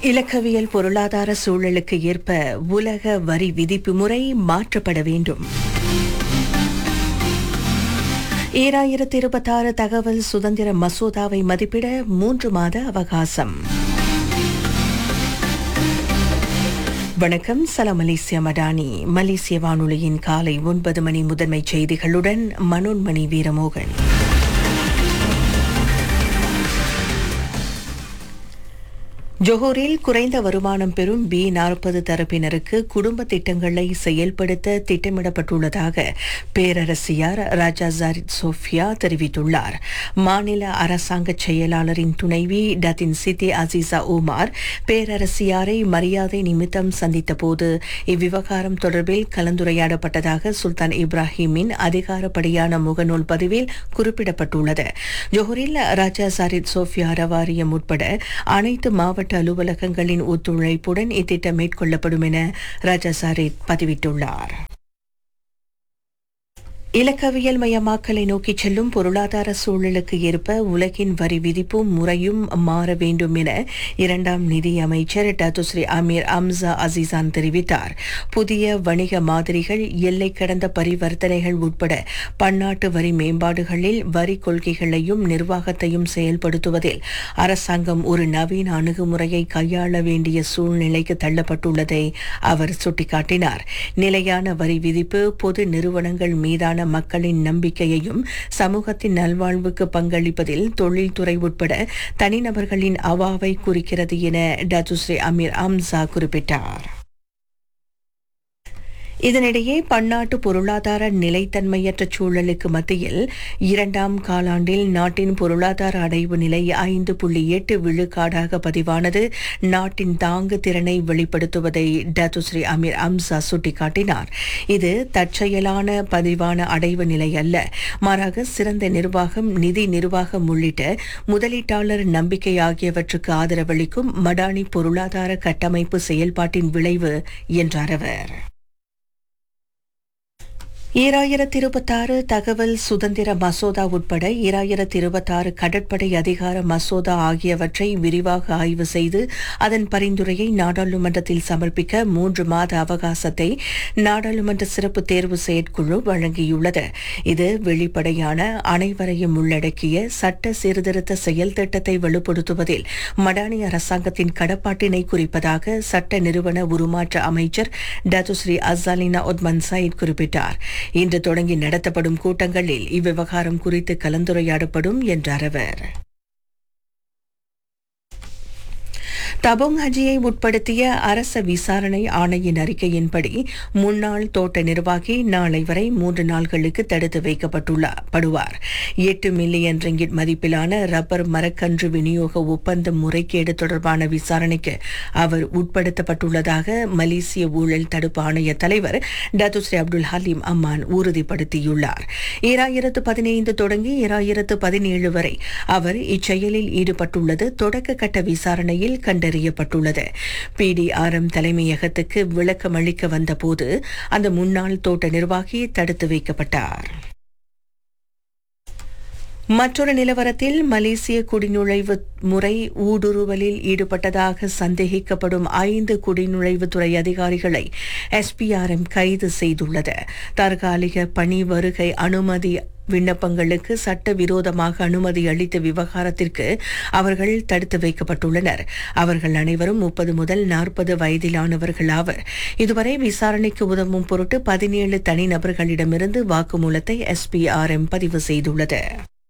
இலக்கவியல் பொருளாதார சூழலுக்கு ஏற்ப உலக வரி விதிப்பு முறை மாற்றப்பட வேண்டும் ஈராயிரத்தி இருபத்தாறு தகவல் சுதந்திர மசோதாவை மதிப்பிட மூன்று மாத அவகாசம் வணக்கம் சலாம் மலேசியா மடானி மலேசிய வானொலியின் காலை ஒன்பது மணி முதன்மை செய்திகளுடன் மனோன்மணி வீரமோகன் ஜொஹூரில் குறைந்த வருமானம் பெறும் பி நாற்பது தரப்பினருக்கு குடும்ப திட்டங்களை செயல்படுத்த திட்டமிடப்பட்டுள்ளதாக பேரரசியார் ராஜா ஜாரித் சோஃபியா தெரிவித்துள்ளார் மாநில அரசாங்க செயலாளரின் துணைவி டத்தின் சித்தி அசீசா உமார் பேரரசியாரை மரியாதை நிமித்தம் சந்தித்தபோது இவ்விவகாரம் தொடர்பில் கலந்துரையாடப்பட்டதாக சுல்தான் இப்ராஹிமின் அதிகாரப்படியான முகநூல் பதிவில் குறிப்பிடப்பட்டுள்ளது ஜொஹூரில் ராஜா ஜாரித் சோஃபியா அறவாரியம் உட்பட அனைத்து மாவட்ட மாவட்ட அலுவலகங்களின் ஒத்துழைப்புடன் இத்திட்டம் மேற்கொள்ளப்படும் என ராஜா சாரித் பதிவிட்டுள்ளார் இலக்கவியல் மயமாக்கலை நோக்கிச் செல்லும் பொருளாதார சூழலுக்கு ஏற்ப உலகின் வரி விதிப்பும் முறையும் மாற வேண்டும் என இரண்டாம் நிதி அமைச்சர் டத்துஸ்ரீ அமீர் அம்சா அசிசான் தெரிவித்தார் புதிய வணிக மாதிரிகள் எல்லை கடந்த பரிவர்த்தனைகள் உட்பட பன்னாட்டு வரி மேம்பாடுகளில் வரி கொள்கைகளையும் நிர்வாகத்தையும் செயல்படுத்துவதில் அரசாங்கம் ஒரு நவீன அணுகுமுறையை கையாள வேண்டிய சூழ்நிலைக்கு தள்ளப்பட்டுள்ளதை அவர் சுட்டிக்காட்டினார் நிலையான வரி விதிப்பு பொது நிறுவனங்கள் மீதான மக்களின் நம்பிக்கையையும் சமூகத்தின் நல்வாழ்வுக்கு பங்களிப்பதில் தொழில்துறை உட்பட தனிநபர்களின் அவாவை குறிக்கிறது என டத்துஸ்ரீ அமீர் அம்சா குறிப்பிட்டார் இதனிடையே பன்னாட்டு பொருளாதார நிலைத்தன்மையற்ற சூழலுக்கு மத்தியில் இரண்டாம் காலாண்டில் நாட்டின் பொருளாதார அடைவு நிலை ஐந்து புள்ளி எட்டு விழுக்காடாக பதிவானது நாட்டின் தாங்கு திறனை வெளிப்படுத்துவதை டத்துஸ்ரீ அமீர் அம்சா சுட்டிக்காட்டினார் இது தற்செயலான பதிவான அடைவு நிலை அல்ல மாறாக சிறந்த நிர்வாகம் நிதி நிர்வாகம் உள்ளிட்ட முதலீட்டாளர் நம்பிக்கை ஆகியவற்றுக்கு ஆதரவளிக்கும் மடானி பொருளாதார கட்டமைப்பு செயல்பாட்டின் விளைவு என்றார் அவர் ஈராயிரத்தி இருபத்தாறு தகவல் சுதந்திர மசோதா உட்பட ஈராயிரத்தி இருபத்தாறு கடற்படை அதிகார மசோதா ஆகியவற்றை விரிவாக ஆய்வு செய்து அதன் பரிந்துரையை நாடாளுமன்றத்தில் சமர்ப்பிக்க மூன்று மாத அவகாசத்தை நாடாளுமன்ற சிறப்பு தேர்வு செயற்குழு வழங்கியுள்ளது இது வெளிப்படையான அனைவரையும் உள்ளடக்கிய சட்ட சீர்திருத்த செயல் திட்டத்தை வலுப்படுத்துவதில் மடானி அரசாங்கத்தின் கடப்பாட்டினை குறிப்பதாக சட்ட நிறுவன உருமாற்ற அமைச்சர் டத்துஸ்ரீ அசாலினா ஒத்மன் சயிட் குறிப்பிட்டார் இன்று தொடங்கி நடத்தப்படும் கூட்டங்களில் இவ்விவகாரம் குறித்து கலந்துரையாடப்படும் என்றார் அவர் தபோங் ஹஜியை உட்படுத்திய அரச விசாரணை ஆணையின் அறிக்கையின்படி முன்னாள் தோட்ட நிர்வாகி நாளை வரை மூன்று நாள்களுக்கு தடுத்து வைக்கப்பட்டுள்ளார் எட்டு மில்லியன் ரிங்கிட் மதிப்பிலான ரப்பர் மரக்கன்று விநியோக ஒப்பந்த முறைகேடு தொடர்பான விசாரணைக்கு அவர் உட்படுத்தப்பட்டுள்ளதாக மலேசிய ஊழல் தடுப்பு ஆணைய தலைவர் டத்துஸ்ரீ அப்துல் ஹலீம் அம்மான் உறுதிப்படுத்தியுள்ளார் ஈராயிரத்து பதினைந்து தொடங்கி ஈராயிரத்து பதினேழு வரை அவர் இச்செயலில் ஈடுபட்டுள்ளது தொடக்க கட்ட விசாரணையில் கண்ட கண்டறியப்பட்டுள்ளது பிடிஆர்எம் தலைமையகத்துக்கு விளக்கம் அளிக்க வந்தபோது அந்த முன்னாள் தோட்ட நிர்வாகி தடுத்து வைக்கப்பட்டார் மற்றொரு நிலவரத்தில் மலேசிய குடிநுழைவு முறை ஊடுருவலில் ஈடுபட்டதாக சந்தேகிக்கப்படும் ஐந்து குடிநுழைவுத்துறை அதிகாரிகளை எஸ்பிஆர்எம் கைது செய்துள்ளது தற்காலிக பணி வருகை அனுமதி விண்ணப்பங்களுக்கு சட்டவிரோதமாக அனுமதி அளித்த விவகாரத்திற்கு அவர்கள் தடுத்து வைக்கப்பட்டுள்ளனர் அவர்கள் அனைவரும் முப்பது முதல் நாற்பது வயதிலானவர்கள் ஆவர் இதுவரை விசாரணைக்கு உதவும் பொருட்டு பதினேழு தனிநபர்களிடமிருந்து வாக்குமூலத்தை எஸ்பிஆர்எம் பதிவு செய்துள்ளது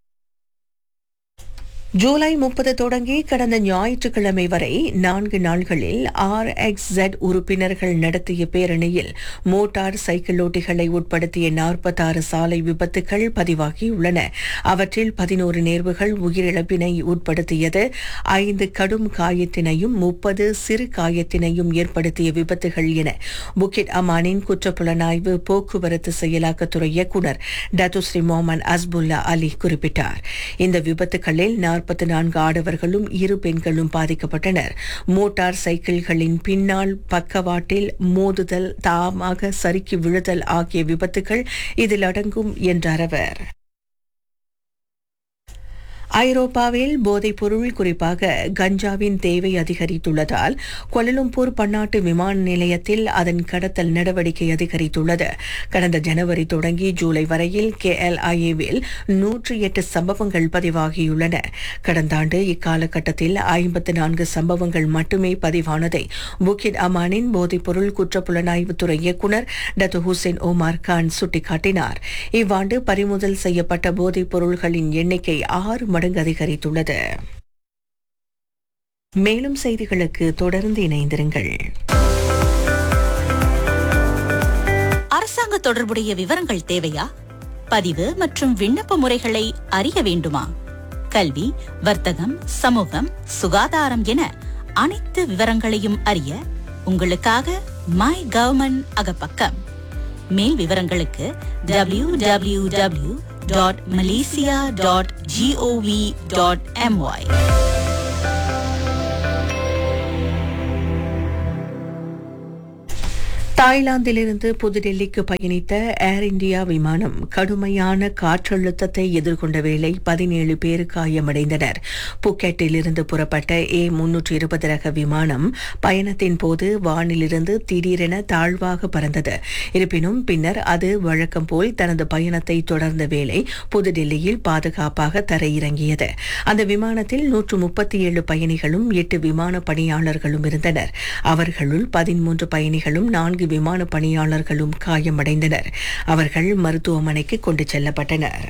ஜூலை முப்பது தொடங்கி கடந்த ஞாயிற்றுக்கிழமை வரை நான்கு நாள்களில் ஆர் எக்ஸ் ஜெட் உறுப்பினர்கள் நடத்திய பேரணியில் மோட்டார் சைக்கிளோட்டிகளை உட்படுத்திய நாற்பத்தாறு சாலை விபத்துகள் பதிவாகியுள்ளன அவற்றில் பதினோரு நேர்வுகள் உயிரிழப்பினை உட்படுத்தியது ஐந்து கடும் காயத்தினையும் முப்பது சிறு காயத்தினையும் ஏற்படுத்திய விபத்துகள் என புக்கிட் அமானின் குற்றப்புலனாய்வு போக்குவரத்து செயலாக்கத்துறை இயக்குநர் டத்துஸ்ரீ மொஹமன் அஸ்புல்லா அலி குறிப்பிட்டார் இந்த விபத்துகளில் நாற்பத்தி நான்கு ஆடவர்களும் இரு பெண்களும் பாதிக்கப்பட்டனர் மோட்டார் சைக்கிள்களின் பின்னால் பக்கவாட்டில் மோதுதல் தாமாக சறுக்கி விழுதல் ஆகிய விபத்துகள் இதில் அடங்கும் என்றார் அவர் ஐரோப்பாவில் போதைப்பொருள் குறிப்பாக கஞ்சாவின் தேவை அதிகரித்துள்ளதால் கொலலும்பூர் பன்னாட்டு விமான நிலையத்தில் அதன் கடத்தல் நடவடிக்கை அதிகரித்துள்ளது கடந்த ஜனவரி தொடங்கி ஜூலை வரையில் கேஎல்ஐஏவில் நூற்றி எட்டு சம்பவங்கள் பதிவாகியுள்ளன கடந்த ஆண்டு இக்காலகட்டத்தில் ஐம்பத்து நான்கு சம்பவங்கள் மட்டுமே பதிவானதை புக்கிட் அமானின் போதைப்பொருள் குற்றப்புலனாய்வுத்துறை இயக்குநர் டத்து ஹுசேன் ஓமார் கான் சுட்டிக்காட்டினார் இவ்வாண்டு பறிமுதல் செய்யப்பட்ட போதைப் பொருள்களின் எண்ணிக்கை ஆறு மடங்கு அதிகரித்துள்ளது மேலும் செய்திகளுக்கு தொடர்ந்து இணைந்திருங்கள் அரசாங்க தொடர்புடைய விவரங்கள் தேவையா பதிவு மற்றும் விண்ணப்ப முறைகளை அறிய வேண்டுமா கல்வி வர்த்தகம் சமூகம் சுகாதாரம் என அனைத்து விவரங்களையும் அறிய உங்களுக்காக மை கவர்மெண்ட் அகப்பக்கம் மேல் விவரங்களுக்கு W W W dot Malaysia dot G O V dot M Y தாய்லாந்திலிருந்து புதுடெல்லிக்கு பயணித்த ஏர் இந்தியா விமானம் கடுமையான காற்றழுத்தத்தை எதிர்கொண்ட வேளை பதினேழு பேர் காயமடைந்தனர் புக்கெட்டிலிருந்து புறப்பட்ட ஏ முன்னூற்று இருபது ரக விமானம் பயணத்தின் போது வானிலிருந்து திடீரென தாழ்வாக பறந்தது இருப்பினும் பின்னர் அது வழக்கம் போல் தனது பயணத்தை தொடர்ந்த வேளை புதுடெல்லியில் பாதுகாப்பாக தரையிறங்கியது அந்த விமானத்தில் நூற்று முப்பத்தி ஏழு பயணிகளும் எட்டு விமான பணியாளர்களும் இருந்தனர் அவர்களுள் பதிமூன்று பயணிகளும் நான்கு விமான பணியாளர்களும் காயமடைந்தனர் அவர்கள் மருத்துவமனைக்கு கொண்டு செல்லப்பட்டனர்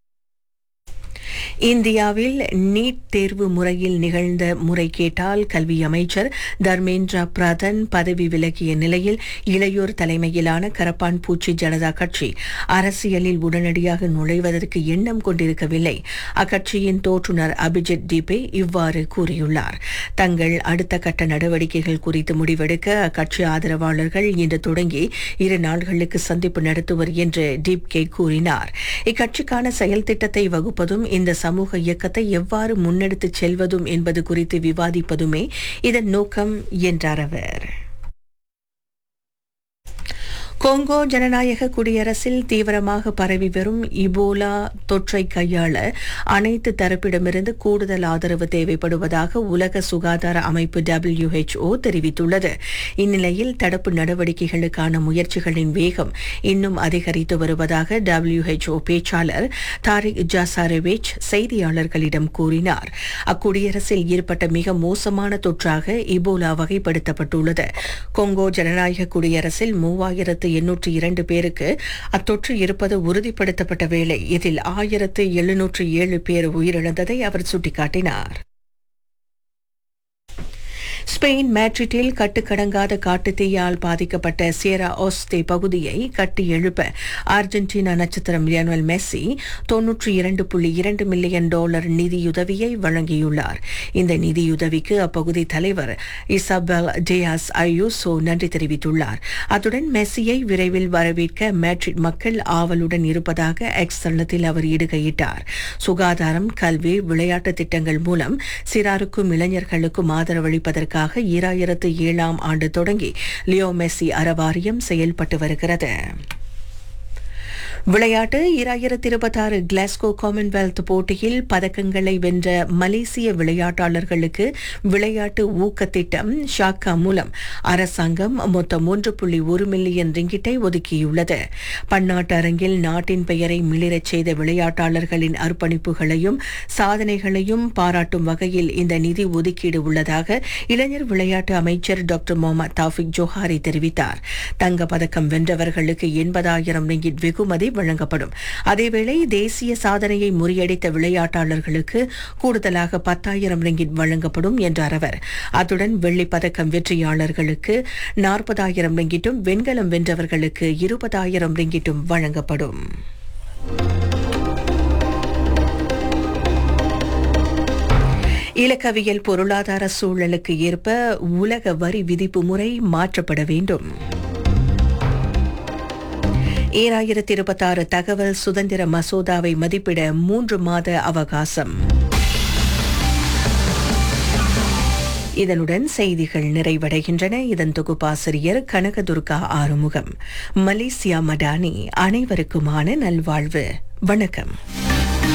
இந்தியாவில் நீட் தேர்வு முறையில் நிகழ்ந்த முறைகேட்டால் கல்வி அமைச்சர் தர்மேந்திர பிரதான் பதவி விலகிய நிலையில் இளையோர் தலைமையிலான கரப்பான் பூச்சி ஜனதா கட்சி அரசியலில் உடனடியாக நுழைவதற்கு எண்ணம் கொண்டிருக்கவில்லை அக்கட்சியின் தோற்றுநர் அபிஜித் டிபே இவ்வாறு கூறியுள்ளார் தங்கள் அடுத்த கட்ட நடவடிக்கைகள் குறித்து முடிவெடுக்க அக்கட்சி ஆதரவாளர்கள் இன்று தொடங்கி இரு நாள்களுக்கு சந்திப்பு நடத்துவர் என்று டிப்கே கூறினார் இக்கட்சிக்கான செயல் திட்டத்தை வகுப்பதும் இந்த சமூக இயக்கத்தை எவ்வாறு முன்னெடுத்துச் செல்வதும் என்பது குறித்து விவாதிப்பதுமே இதன் நோக்கம் என்றார் அவர் கொங்கோ ஜனநாயக குடியரசில் தீவிரமாக பரவி வரும் இபோலா தொற்றை கையாள அனைத்து தரப்பிடமிருந்து கூடுதல் ஆதரவு தேவைப்படுவதாக உலக சுகாதார அமைப்பு WHO தெரிவித்துள்ளது இந்நிலையில் தடுப்பு நடவடிக்கைகளுக்கான முயற்சிகளின் வேகம் இன்னும் அதிகரித்து வருவதாக WHO பேச்சாளர் தாரிக் ஜாசாரேவிச் செய்தியாளர்களிடம் கூறினார் அக்குடியரசில் ஏற்பட்ட மிக மோசமான தொற்றாக இபோலா வகைப்படுத்தப்பட்டுள்ளது கொங்கோ ஜனநாயக குடியரசில் மூவாயிரத்து எண்ணூற்று இரண்டு பேருக்கு அத்தொற்று இருப்பது உறுதிப்படுத்தப்பட்ட வேளை இதில் ஆயிரத்து எழுநூற்று ஏழு பேர் உயிரிழந்ததை அவர் சுட்டிக்காட்டினார் ஸ்பெயின் மேட்ரிட்டில் கட்டுக்கடங்காத காட்டுத்தீயால் பாதிக்கப்பட்ட சியரா ஓஸ்தே பகுதியை கட்டி எழுப்ப அர்ஜென்டினா நட்சத்திரம் லியோனல் மெஸ்ஸி தொன்னூற்றி இரண்டு புள்ளி இரண்டு மில்லியன் டாலர் நிதியுதவியை வழங்கியுள்ளார் இந்த நிதியுதவிக்கு அப்பகுதி தலைவர் இசபெல் டேயாஸ் ஐயூசோ நன்றி தெரிவித்துள்ளார் அத்துடன் மெஸ்ஸியை விரைவில் வரவேற்க மேட்ரிட் மக்கள் ஆவலுடன் இருப்பதாக எக்ஸ் தளத்தில் அவர் இடுகையிட்டார் சுகாதாரம் கல்வி விளையாட்டு திட்டங்கள் மூலம் சிறாருக்கும் இளைஞர்களுக்கும் ஆதரவளிப்பதற்காக ஈராயிரத்து ஏழாம் ஆண்டு தொடங்கி லியோ மெஸ்ஸி அறவாரியம் செயல்பட்டு வருகிறது விளையாட்டு இராயிரத்தி இருபத்தாறு கிளாஸ்கோ காமன்வெல்த் போட்டியில் பதக்கங்களை வென்ற மலேசிய விளையாட்டாளர்களுக்கு விளையாட்டு ஊக்கத் திட்டம் ஷாக்கா மூலம் அரசாங்கம் மொத்தம் மூன்று புள்ளி ஒரு மில்லியன் ரிங்கிட்டை ஒதுக்கியுள்ளது பன்னாட்டு அரங்கில் நாட்டின் பெயரை மிளிரச் செய்த விளையாட்டாளர்களின் அர்ப்பணிப்புகளையும் சாதனைகளையும் பாராட்டும் வகையில் இந்த நிதி ஒதுக்கீடு உள்ளதாக இளைஞர் விளையாட்டு அமைச்சர் டாக்டர் முகமது தாஃபிக் ஜோஹாரி தெரிவித்தார் தங்க பதக்கம் வென்றவர்களுக்கு எண்பதாயிரம் ரிங்கிட் வெகுமதி வழங்கப்படும் அதேவேளை தேசிய சாதனையை முறியடித்த விளையாட்டாளர்களுக்கு கூடுதலாக பத்தாயிரம் ரிங்கிட் வழங்கப்படும் என்றார் அவர் அத்துடன் வெள்ளிப் பதக்கம் வெற்றியாளர்களுக்கு நாற்பதாயிரம் ரிங்கிட்டும் வெண்கலம் வென்றவர்களுக்கு இருபதாயிரம் ரிங்கிட்டும் வழங்கப்படும் இலக்கவியல் பொருளாதார சூழலுக்கு ஏற்ப உலக வரி விதிப்பு முறை மாற்றப்பட வேண்டும் ஈராயிரத்தி இருபத்தாறு தகவல் சுதந்திர மசோதாவை மதிப்பிட மூன்று மாத அவகாசம் இதனுடன் செய்திகள் நிறைவடைகின்றன இதன் தொகுப்பாசிரியர் கனகதுர்கா ஆறுமுகம் மலேசியா மடானி அனைவருக்குமான நல்வாழ்வு வணக்கம்